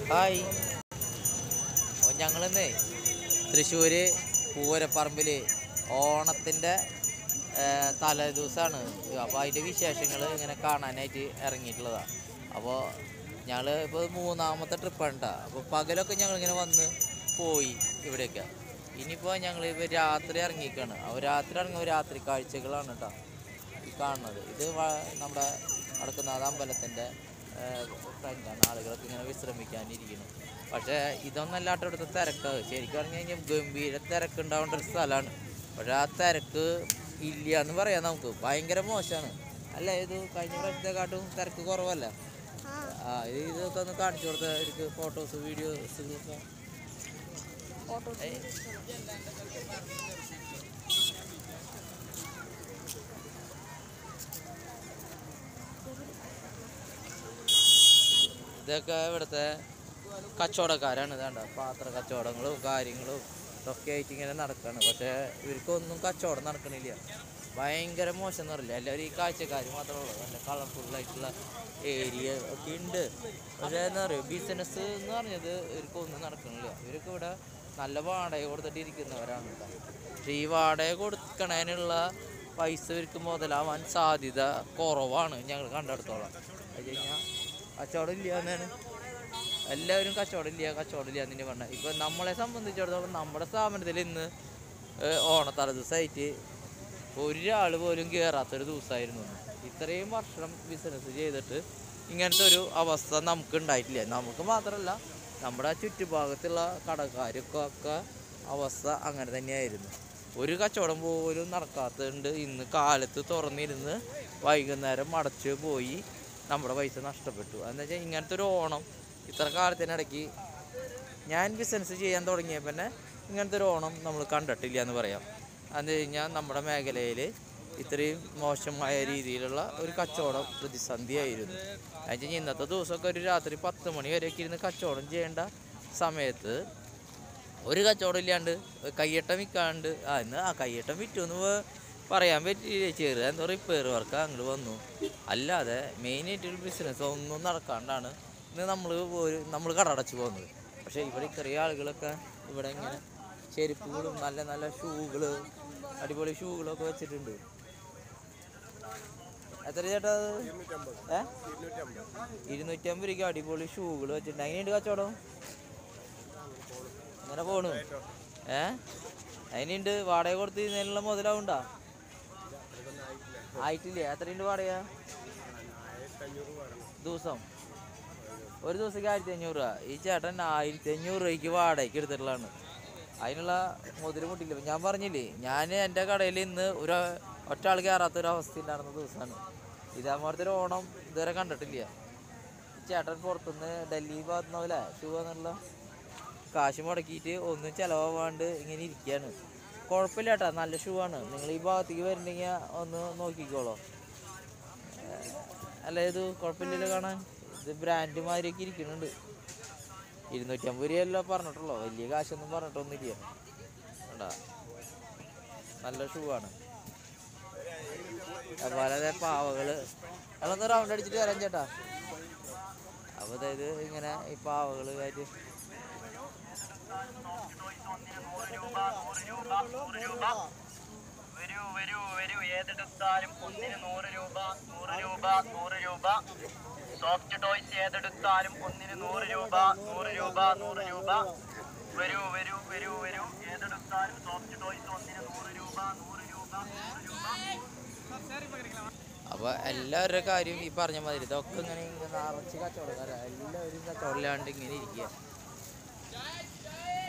Hi അപ്പോൾ ഞങ്ങളിന്നേ തൃശ്ശൂർ പൂവരപ്പറമ്പിൽ ഓണത്തിൻ്റെ തലേ ദിവസമാണ് അപ്പോൾ അതിൻ്റെ വിശേഷങ്ങൾ ഇങ്ങനെ കാണാനായിട്ട് ഇറങ്ങിയിട്ടുള്ളതാണ് അപ്പോൾ ഞങ്ങൾ ഇപ്പോൾ മൂന്നാമത്തെ ട്രിപ്പാണ് കേട്ടോ അപ്പോൾ പകലൊക്കെ ഞങ്ങളിങ്ങനെ വന്ന് പോയി ഇവിടെയൊക്കെ ഇനിയിപ്പോൾ ഞങ്ങൾ ഇപ്പോൾ രാത്രി ഇറങ്ങിക്കാണ് അപ്പോൾ രാത്രി ഇറങ്ങുമ്പോൾ രാത്രി കാഴ്ചകളാണ് കേട്ടോ ഈ കാണുന്നത് ഇത് വ- നമ്മുടെ വടക്കുന്നാഥ അമ്പലത്തിൻ്റെ ഫ്രണ്ടാണ് ആളുകളൊക്കെ ഇങ്ങനെ വിശ്രമിക്കാനിരിക്കുന്നു പക്ഷേ ഇതൊന്നല്ലാത്ത ഇവിടുത്തെ തിരക്ക് ശരിക്കും പറഞ്ഞു കഴിഞ്ഞാൽ ഗംഭീര തിരക്ക് ഉണ്ടാവേണ്ട ഒരു സ്ഥലമാണ് പക്ഷേ ആ തിരക്ക് ഇല്ല എന്ന് പറയാം നമുക്ക് ഭയങ്കര മോശമാണ് അല്ല ഇത് കഴിഞ്ഞ പ്രാവശ്യത്തെക്കാട്ടും തിരക്ക് കുറവല്ല ആ ഇത് ഇതൊക്കെ ഒന്ന് കാണിച്ചു കൊടുത്ത എനിക്ക് ഫോട്ടോസ് വീഡിയോസ് ഒക്കെ ഏയ്. ഇതൊക്കെ ഇവിടുത്തെ കച്ചവടക്കാരാണ് ഇതാണ്ട പാത്ര കച്ചവടങ്ങളും കാര്യങ്ങളും ഇതൊക്കെ ആയിട്ട് ഇങ്ങനെ നടക്കാണ് പക്ഷേ ഇവർക്കൊന്നും കച്ചവടം നടക്കണില്ല ഭയങ്കര മോശം എന്ന് പറയില്ല എല്ലാവരും ഈ കാഴ്ചക്കാർ മാത്രമേ ഉള്ളൂ നല്ല കളർഫുള്ളായിട്ടുള്ള ഏരിയ ഒക്കെ ഉണ്ട് പക്ഷേ എന്താ പറയുക ബിസിനസ് എന്ന് പറഞ്ഞത് ഇവർക്കൊന്നും നടക്കണില്ല ഇവരൊക്കെ ഇവിടെ നല്ല വാടക കൊടുത്തിട്ട് ഇരിക്കുന്നവരാണ് കേട്ടോ പക്ഷേ ഈ വാടക കൊടുക്കണതിനുള്ള പൈസ ഇവർക്ക് മുതലാവാൻ സാധ്യത കുറവാണ് ഞങ്ങൾ കണ്ടെടുത്തോളം അത് കഴിഞ്ഞാൽ കച്ചവടം ഇല്ല എന്നാണ് എല്ലാവരും കച്ചവടം ഇല്ല കച്ചവടം ഇല്ല എന്നിട്ട് പറഞ്ഞത് ഇപ്പൊ നമ്മളെ സംബന്ധിച്ചിടത്തോളം നമ്മുടെ സ്ഥാപനത്തിൽ ഇന്ന് ഏഹ്, ഓണത്തല ദിവസമായിട്ട് ഒരാൾ പോലും കയറാത്തൊരു ദിവസമായിരുന്നു ഇന്ന്. ഇത്രയും വർഷം ബിസിനസ് ചെയ്തിട്ട് ഇങ്ങനത്തെ ഒരു അവസ്ഥ നമുക്ക് ഉണ്ടായിട്ടില്ല നമുക്ക് മാത്രമല്ല നമ്മുടെ ചുറ്റുഭാഗത്തുള്ള കടക്കാർക്കൊക്കെ ഒക്കെ അവസ്ഥ അങ്ങനെ തന്നെയായിരുന്നു ഒരു കച്ചവടം പോലും നടക്കാത്തതുകൊണ്ട് ഇന്ന് കാലത്ത് തുറന്നിരുന്ന് വൈകുന്നേരം അടച്ച് പോയി നമ്മുടെ പൈസ നഷ്ടപ്പെട്ടു എന്ന് വെച്ചാൽ ഇങ്ങനത്തെ ഒരു ഓണം ഇത്ര കാലത്തിനിടയ്ക്ക് ഞാൻ ബിസിനസ് ചെയ്യാൻ തുടങ്ങിയപ്പോൾ തന്നെ ഇങ്ങനത്തെ ഒരു ഓണം നമ്മൾ കണ്ടിട്ടില്ല എന്ന് പറയാം അതെന്ന് കഴിഞ്ഞാൽ നമ്മുടെ മേഖലയിൽ ഇത്രയും മോശമായ രീതിയിലുള്ള ഒരു കച്ചവടം പ്രതിസന്ധിയായിരുന്നു എന്ന് വെച്ചാൽ ഇന്നത്തെ ദിവസമൊക്കെ ഒരു രാത്രി പത്ത് മണി വരെയൊക്കെ ഇരുന്ന് കച്ചവടം ചെയ്യേണ്ട സമയത്ത് ഒരു കച്ചവടം ഇല്ലാണ്ട് കയ്യട്ടം വിൽക്കാണ്ട് ആ ഇന്ന് ആ കയ്യട്ടം വിറ്റു എന്ന് പ- പറയാൻ പറ്റില്ല ചെറുത് എന്താ റിപ്പയർ വർക്ക് അങ്ങോട്ട് വന്നു അല്ലാതെ മെയിനായിട്ടൊരു ബിസിനസ് ഒന്നും നടക്കാണ്ടാണ് ഇന്ന് നമ്മൾ ഒരു നമ്മൾ കടടച്ച് പോകുന്നത് പക്ഷേ ഇവിടെ ഇത്രയും ആളുകളൊക്കെ ഇവിടെ ഇങ്ങനെ ചെരുപ്പുകളും നല്ല നല്ല ഷൂകൾ അടിപൊളി ഷൂകളൊക്കെ വെച്ചിട്ടുണ്ട് എത്ര ചേട്ടാ അത്? ഏ ഇരുന്നൂറ്റമ്പത് രൂപയ്ക്ക് അടിപൊളി ഷൂകൾ വെച്ചിട്ടുണ്ട് എങ്ങനെയുണ്ട് കച്ചവടം അങ്ങനെ പോണു ഏ അതിനുണ്ട് വാടക കൊടുത്ത് ഇതിനുള്ള മുതലാവുണ്ടാ ആയിട്ടില്ല എത്രയുണ്ട് വാടക ദിവസം ഒരു ദിവസത്തേക്ക് ആയിരത്തി അഞ്ഞൂറ് രൂപ ഈ ചേട്ടൻ ആയിരത്തി അഞ്ഞൂറ് രൂപയ്ക്ക് വാടകയ്ക്ക് എടുത്തിട്ടുള്ളതാണ് അതിനുള്ള മുതൽ മുട്ടില്ല ഞാൻ പറഞ്ഞില്ലേ ഞാൻ എൻ്റെ കടയിൽ ഇന്ന് ഒരു ഒറ്റ ആൾ കയറാത്ത ഒരു അവസ്ഥ ഉണ്ടായിരുന്ന ദിവസമാണ് ഇതേപോലത്തെ ഒരു ഓണം ഇതുവരെ കണ്ടിട്ടില്ല ഈ ചേട്ടൻ പുറത്തുനിന്ന് ഡൽഹി ഭാഗത്തുനിന്ന് പോലെ ഷൂ എന്നുള്ള കാശ് മുടക്കിയിട്ട് ഒന്നും ചിലവാണ്ട് ഇങ്ങനെ ഇരിക്കുകയാണ് കുഴപ്പമില്ല കേട്ടോ നല്ല ഷൂ ആണ് നിങ്ങൾ ഈ ഭാഗത്തേക്ക് വരുന്നുണ്ടെങ്കിൽ ഒന്ന് നോക്കിക്കോളോ ഏഹ് അല്ല ഇത് കുഴപ്പമില്ലല്ലോ കാണാൻ ഇത് ബ്രാൻഡ് മാതിരിയൊക്കെ ഇരിക്കുന്നുണ്ട് ഇരുന്നൂറ്റമ്പത് രൂപയല്ലോ പറഞ്ഞിട്ടുള്ളൂ വലിയ കാശൊന്നും പറഞ്ഞിട്ടൊന്നുമില്ല കണ്ടാ നല്ല ഷൂ ആണ് അതുപോലെ അതെ പാവകള് അതൊന്ന് റൗണ്ട് അടിച്ചിട്ട് വരാൻ ചേട്ടാ അപ്പൊ അതായത് ഇങ്ങനെ ഈ പാവകള് ആയിട്ട് വരൂ വരൂ വരൂ ഏതെടുത്താലും ഒന്നിന് നൂറ് രൂപ നൂറ് രൂപ നൂറ് രൂപ സോഫ്റ്റ് ടോയ്സ് ഏതെടുത്താലും ഒന്നിന് നൂറ് രൂപ നൂറ് രൂപ നൂറ് രൂപ വരൂ വരൂ വരൂ വരൂ ഏതെടുത്താലും സോഫ്റ്റ് ടോയ്സ് ഒന്നിന് നൂറ് രൂപ നൂറ് രൂപ നൂറ് രൂപ അപ്പൊ എല്ലാവരുടെ കാര്യം ഈ പറഞ്ഞ മാതിരി ഇതൊക്കെ ഇങ്ങനെ ഇങ്ങനെ നിറച്ച് കച്ചവടക്കാരാ എല്ലാവരും കച്ചവടമില്ലാണ്ട് ഇങ്ങനെ ഇരിക്കുക